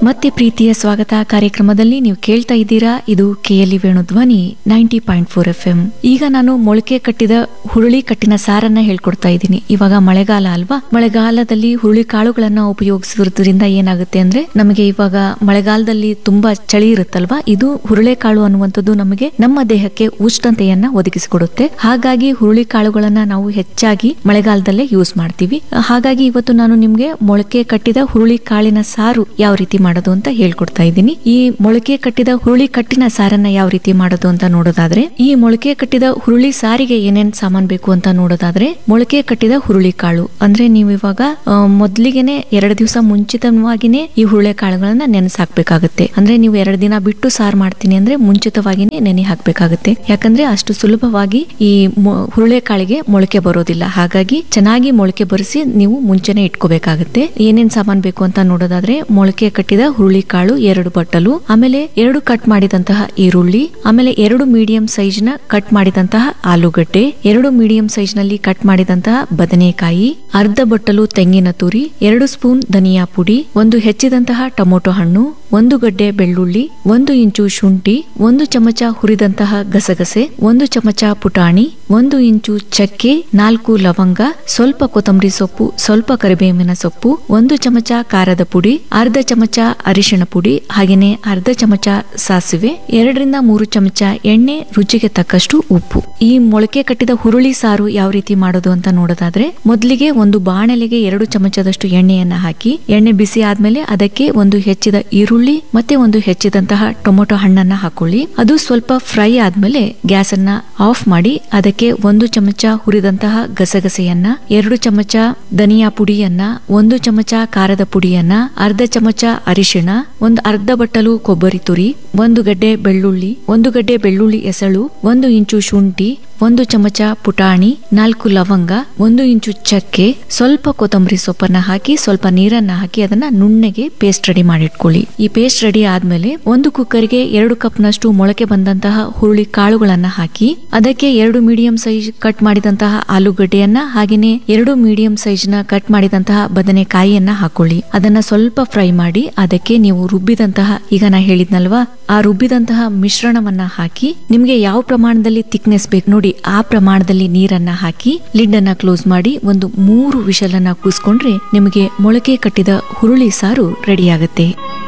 ಮತ್ತೆ ಪ್ರೀತಿಯ ಸ್ವಾಗತ ಕಾರ್ಯಕ್ರಮದಲ್ಲಿ ನೀವು ಕೇಳ್ತಾ ಇದ್ದೀರಾ ಇದು K L E Venu Dhwani ninety point four F M ಈಗ ನಾನು ಮೊಳಕೆ ಕಟ್ಟಿದ ಹುರುಳಿ ಕಟ್ಟಿನ ಸಾರನ್ನ ಹೇಳ್ಕೊಡ್ತಾ ಇದ್ದೀನಿ ಇವಾಗ ಮಳೆಗಾಲ ಅಲ್ವಾ ಮಳೆಗಾಲದಲ್ಲಿ ಹುರುಳಿ ಕಾಳುಗಳನ್ನ ಉಪಯೋಗಿಸೋದ್ರಿಂದ ಏನಾಗುತ್ತೆ ಅಂದ್ರೆ ನಮಗೆ ಇವಾಗ ಮಳೆಗಾಲದಲ್ಲಿ ತುಂಬಾ ಚಳಿ ಇರುತ್ತಲ್ವಾ ಇದು ಹುರುಳೆ ಕಾಳು ಅನ್ನುವಂಥದ್ದು ನಮಗೆ ನಮ್ಮ ದೇಹಕ್ಕೆ ಉಷ್ಣತೆಯನ್ನ ಒದಗಿಸಿಕೊಡುತ್ತೆ ಹಾಗಾಗಿ ಹುರುಳಿ ಕಾಳುಗಳನ್ನ ನಾವು ಹೆಚ್ಚಾಗಿ ಮಳೆಗಾಲದಲ್ಲೇ ಯೂಸ್ ಮಾಡ್ತೀವಿ ಹಾಗಾಗಿ ಇವತ್ತು ನಾನು ನಿಮ್ಗೆ ಮೊಳಕೆ ಕಟ್ಟಿದ ಹುರುಳಿ ಕಾಳಿನ ಸಾರು ಯಾವ ರೀತಿ ಮಾಡೋದು ಅಂತ ಹೇಳ್ಕೊಡ್ತಾ ಇದ್ದೀನಿ ಈ ಮೊಳಕೆ ಕಟ್ಟಿದ ಹುರುಳಿ ಕಟ್ಟಿನ ಸಾರನ್ನ ಯಾವ ರೀತಿ ಮಾಡೋದು ಅಂತ ನೋಡೋದಾದ್ರೆ ಈ ಮೊಳಕೆ ಕಟ್ಟಿದ ಹುರುಳಿ ಸಾರಿಗೆ ಏನೇನ್ ಸಾಮಾನ್ ಬೇಕು ಅಂತ ನೋಡೋದಾದ್ರೆ ಮೊಳಕೆ ಕಟ್ಟಿದ ಹುರುಳಿ ಕಾಳು ಅಂದ್ರೆ ನೀವು ಇವಾಗ ಆ, ಮೊದ್ಲಿಗೆನೆ ಎರಡು ದಿವಸ ಮುಂಚಿತವಾಗಿನೇ ಈ ಹುರುಳೆ ಕಾಳುಗಳನ್ನ ನೆನೆಸ್ ಹಾಕ್ಬೇಕಾಗುತ್ತೆ ಅಂದ್ರೆ ನೀವು ಎರಡು ದಿನ ಬಿಟ್ಟು ಸಾರ್ ಮಾಡ್ತೀನಿ ಅಂದ್ರೆ ಮುಂಚಿತವಾಗಿನೇ ನೆನೆ ಹಾಕ್ಬೇಕಾಗುತ್ತೆ ಯಾಕಂದ್ರೆ ಅಷ್ಟು ಸುಲಭವಾಗಿ ಈ ಮೊ- ಹುರುಳೆ ಕಾಳಿಗೆ ಮೊಳಕೆ ಬರೋದಿಲ್ಲ ಹಾಗಾಗಿ ಚೆನ್ನಾಗಿ ಮೊಳಕೆ ಬರಿಸಿ ನೀವು ಮುಂಚೆನೆ ಇಟ್ಕೋಬೇಕಾಗುತ್ತೆ ಏನೇನ್ ಸಾಮಾನ್ ಬೇಕು ಅಂತ ನೋಡೋದಾದ್ರೆ ಮೊಳಕೆ ಕಟ್ಟಿದ ಹುರುಳಿ ಕಾಳು ಎರಡು ಬಟ್ಟಲು ಆಮೇಲೆ ಎರಡು ಕಟ್ ಮಾಡಿದಂತಹ ಈರುಳ್ಳಿ ಆಮೇಲೆ ಎರಡು ಮೀಡಿಯಂ ಸೈಜ್ ನ ಕಟ್ ಮಾಡಿದಂತಹ ಆಲೂಗಡ್ಡೆ ಎರಡು ಮೀಡಿಯಂ ಸೈಜ್ ನಲ್ಲಿ ಕಟ್ ಮಾಡಿದಂತಹ ಬದನೆಕಾಯಿ ಅರ್ಧ ಬಟ್ಟಲು ತೆಂಗಿನ ತುರಿ ಎರಡು ಸ್ಪೂನ್ ಧನಿಯಾ ಪುಡಿ ಒಂದು ಹೆಚ್ಚಿದಂತಹ ಟೊಮೊಟೊ ಹಣ್ಣು ಒಂದು ಗಡ್ಡೆ ಬೆಳ್ಳುಳ್ಳಿ ಒಂದು ಇಂಚು ಶುಂಠಿ ಒಂದು ಚಮಚ ಹುರಿದಂತಹ ಗಸಗಸೆ ಒಂದು ಚಮಚ ಪುಟಾಣಿ ಒಂದು ಇಂಚು ಚಕ್ಕೆ ನಾಲ್ಕು ಲವಂಗ ಸ್ವಲ್ಪ ಕೊತ್ತಂಬರಿ ಸೊಪ್ಪು ಸ್ವಲ್ಪ ಕರಿಬೇವಿನ ಸೊಪ್ಪು ಒಂದು ಚಮಚ ಖಾರದ ಪುಡಿ ಅರ್ಧ ಚಮಚ ಅರಿಶಿಣ ಪುಡಿ ಹಾಗೇನೆ ಅರ್ಧ ಚಮಚ ಸಾಸಿವೆ ಎರಡರಿಂದ ಮೂರು ಚಮಚ ಎಣ್ಣೆ ರುಚಿಗೆ ತಕ್ಕಷ್ಟು ಉಪ್ಪು ಈ ಮೊಳಕೆ ಕಟ್ಟಿದ ಹುರುಳಿ ಸಾರು ಯಾವ ರೀತಿ ಮಾಡೋದು ಅಂತ ನೋಡೋದಾದ್ರೆ ಮೊದಲಿಗೆ ಒಂದು ಬಾಣಲೆಗೆ ಎರಡು ಚಮಚದಷ್ಟು ಎಣ್ಣೆಯನ್ನ ಹಾಕಿ ಎಣ್ಣೆ ಬಿಸಿ ಆದ್ಮೇಲೆ ಅದಕ್ಕೆ ಒಂದು ಹೆಚ್ಚಿದ ಈರುಳ್ಳಿ ಮತ್ತೆ ಒಂದು ಹೆಚ್ಚಿದಂತಹ ಟೊಮೊಟೊ ಹಣ್ಣನ್ನ ಹಾಕೊಳ್ಳಿ ಅದು ಸ್ವಲ್ಪ ಫ್ರೈ ಆದ್ಮೇಲೆ ಗ್ಯಾಸ್ ಅನ್ನ ಆಫ್ ಮಾಡಿ ಅದಕ್ಕೆ ಒಂದು ಚಮಚ ಹುರಿದಂತಹ ಗಸಗಸೆಯನ್ನ ಎರಡು ಚಮಚ ಧನಿಯಾ ಪುಡಿಯನ್ನ ಒಂದು ಚಮಚ ಖಾರದ ಪುಡಿಯನ್ನ ಅರ್ಧ ಚಮಚ ಅರಿಶಿಣ ಒಂದು ಅರ್ಧ ಬಟ್ಟಲು ಕೊಬ್ಬರಿ ತುರಿ ಒಂದು ಗಡ್ಡೆ ಬೆಳ್ಳುಳ್ಳಿ ಒಂದು ಗಡ್ಡೆ ಬೆಳ್ಳುಳ್ಳಿ ಎಸಳು ಒಂದು ಇಂಚು ಶುಂಠಿ ಒಂದು ಚಮಚ ಪುಟಾಣಿ ನಾಲ್ಕು ಲವಂಗ ಒಂದು ಇಂಚು ಚಕ್ಕೆ ಸ್ವಲ್ಪ ಕೊತ್ತಂಬರಿ ಸೊಪ್ಪನ್ನ ಹಾಕಿ ಸ್ವಲ್ಪ ನೀರನ್ನ ಹಾಕಿ ಅದನ್ನ ನುಣ್ಣಗೆ ಪೇಸ್ಟ್ ರೆಡಿ ಮಾಡಿಟ್ಕೊಳ್ಳಿ ಈ ಪೇಸ್ಟ್ ರೆಡಿ ಆದ್ಮೇಲೆ ಒಂದು ಕುಕ್ಕರ್ಗೆ ಎರಡು ಕಪ್ನಷ್ಟು ಮೊಳಕೆ ಬಂದಂತಹ ಹುರುಳಿ ಕಾಳುಗಳನ್ನ ಹಾಕಿ ಅದಕ್ಕೆ ಎರಡು ಮೀಡಿಯಂ ಸೈಜ್ ಕಟ್ ಮಾಡಿದಂತಹ ಆಲೂಗಡ್ಡೆಯನ್ನ ಹಾಗೇನೆ ಎರಡು ಮೀಡಿಯಂ ಸೈಜ್ ನ ಕಟ್ ಮಾಡಿದಂತಹ ಬದನೆಕಾಯಿಯನ್ನ ಹಾಕೊಳ್ಳಿ ಅದನ್ನ ಸ್ವಲ್ಪ ಫ್ರೈ ಮಾಡಿ ಅದಕ್ಕೆ ನೀವು ರುಬ್ಬಿದಂತಹ ಈಗ ನಾ ಹೇಳಿದ್ನಲ್ವಾ ಆ ರುಬ್ಬಿದಂತಹ ಮಿಶ್ರಣವನ್ನ ಹಾಕಿ ನಿಮ್ಗೆ ಯಾವ ಪ್ರಮಾಣದಲ್ಲಿ ಥಿಕ್ನೆಸ್ ಬೇಕು ನೋಡಿ ಆ ಪ್ರಮಾಣದಲ್ಲಿ ನೀರನ್ನ ಹಾಕಿ ಲಿಡ್ ಅನ್ನ ಕ್ಲೋಸ್ ಮಾಡಿ ಒಂದು ಮೂರು ವಿಷಲನ್ನ ಕೂಸ್ಕೊಂಡ್ರೆ ನಿಮಗೆ ಮೊಳಕೆ ಕಟ್ಟಿದ ಹುರುಳಿ ಸಾರು ರೆಡಿ ಆಗುತ್ತೆ